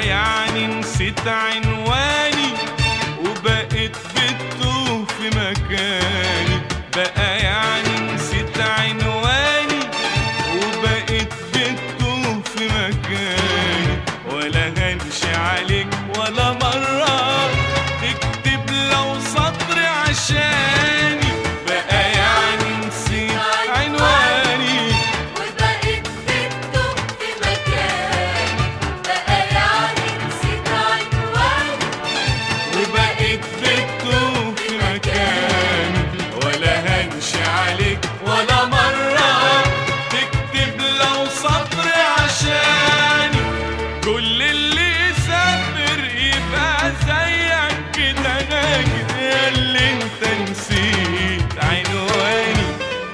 بقى يعني نسيت عنواني وبقيت بتوه في مكاني بقى يعني نسيت عنواني وبقيت بتوه في مكاني ولا هنشي عليك ولا مرة تكتب لو سطر عشاني بقى يعني نسيت عنواني وبقيت بتدق في مكاني بقى يعني نسيت عنواني وبقيت بتوه في مكاني ولا هنشي عليك ولا مرة تكتب لو سطر عشاني كل اللي يسافر يبقى زيك كده ناجد يا اللي انت نسيت عنواني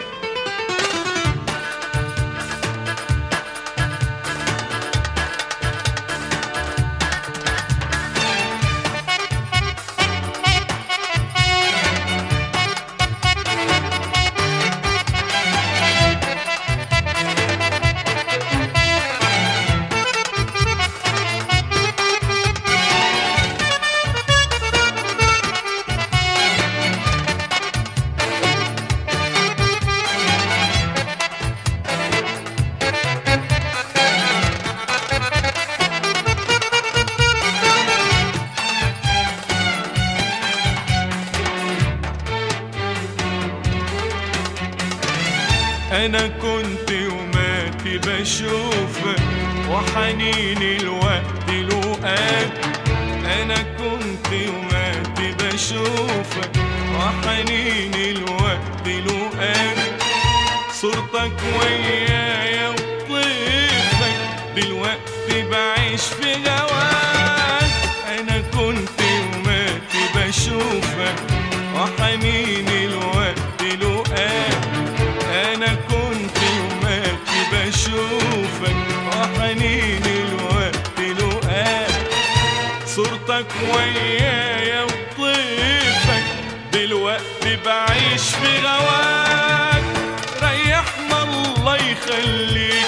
انا كنت وماتي بشوفك وحنيني الوقت لقاك انا كنت وماتي بشوفك وحنيني الوقت لقاك صورتك ويايا وطيفك دلوقتي بعيش في هواك انا كنت وماتي بشوفك وحنيني الوقت لقاك انا كنت وماتي بشوفك وحنيني الوقت لقاك صورتك ويايا وطيفك دلوقتي بعيش في غواك ريحنا الله يخليك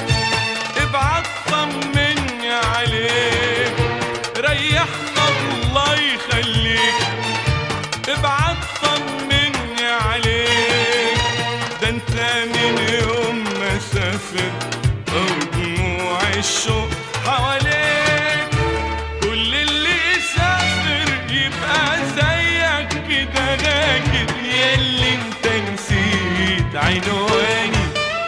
ابعت طمني عليك ريحنا الله يخليك ابعت طمني عليك ده انت من يوم ما سافر ودموع الشوق حواليك كل اللي يسافر يبقى زيك كده راكب ياللي انت نسيت عنواني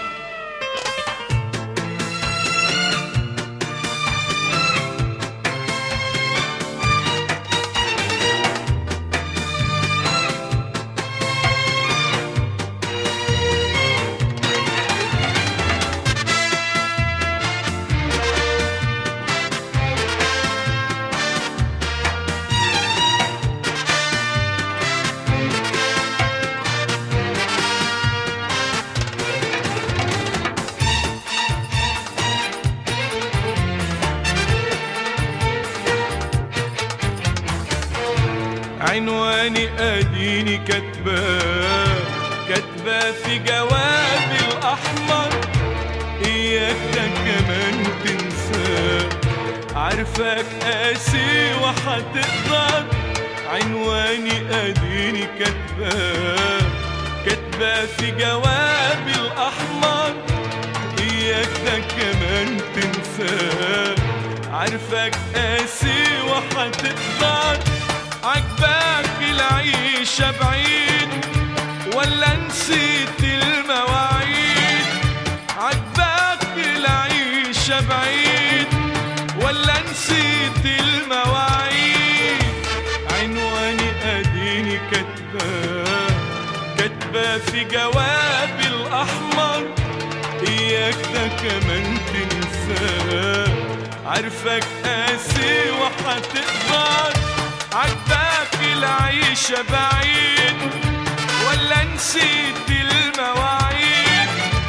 عنواني اديني كاتباه كاتباه في جوابي الاحمر اياك ده كمان تنساه عارفك قاسي وهتقدر عنواني اديني كاتباه كاتباه في جوابي الاحمر اياك ده كمان تنساه عارفك قاسي وهتقدر عجبك العيشة بعيد ولا نسيت المواعيد عجبك العيشة بعيد ولا نسيت المواعيد عنواني اديني كاتباه كاتباه في جوابي الاحمر اياك ده كمان تنساه عارفك قاسي وهتقدر عجبك العيشة بعيد ولا نسيت المواعيد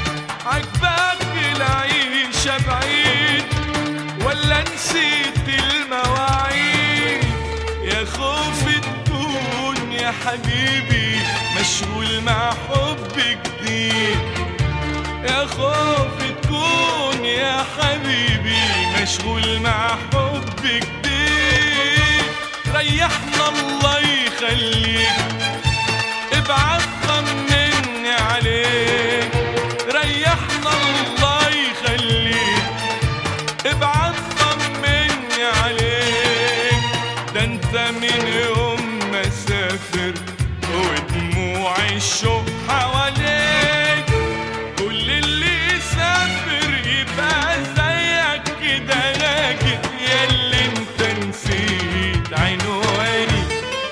عجبك العيشة بعيد ولا نسيت المواعيد يا خوف تكون يا حبيبي مشغول مع حب جديد يا خوف تكون يا حبيبي مشغول مع حب بجديد ريحنا الله يخليك ابعت طمني عليك ريحنا الله يخليك ابعت طمني عليك ده انت من يوم ما سافر ودموع الشوق حواليك كل اللي يسافر يبقى زيك كده راجل ياللي انت نسيت عنواني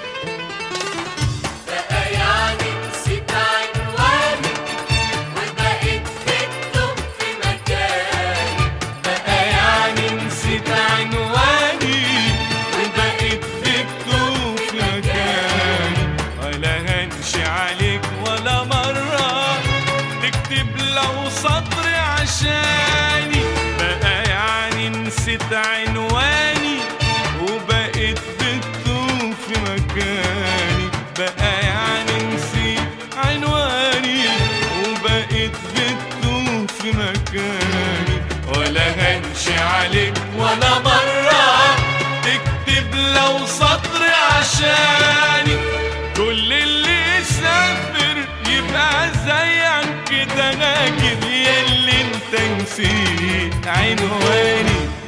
بقى يعني نسيت عنواني وبقيت بتدوب في مكاني بقى يعني نسيت عنواني وبقيت بكتوب في مكاني ولا هنشي عليك ولا مرة تكتب لو سطر عشاني بقى يعني نسيت عنواني وبقيت بكتوب في مكاني بقى يعني نسيت عنواني وبقيت بكتوب في مكاني ولا هنشي عليك ولا مرة تكتب لو سطر عشاني كل اللي يسافر يبقى زيك كده ناجد ياللي انت نسيت عنواني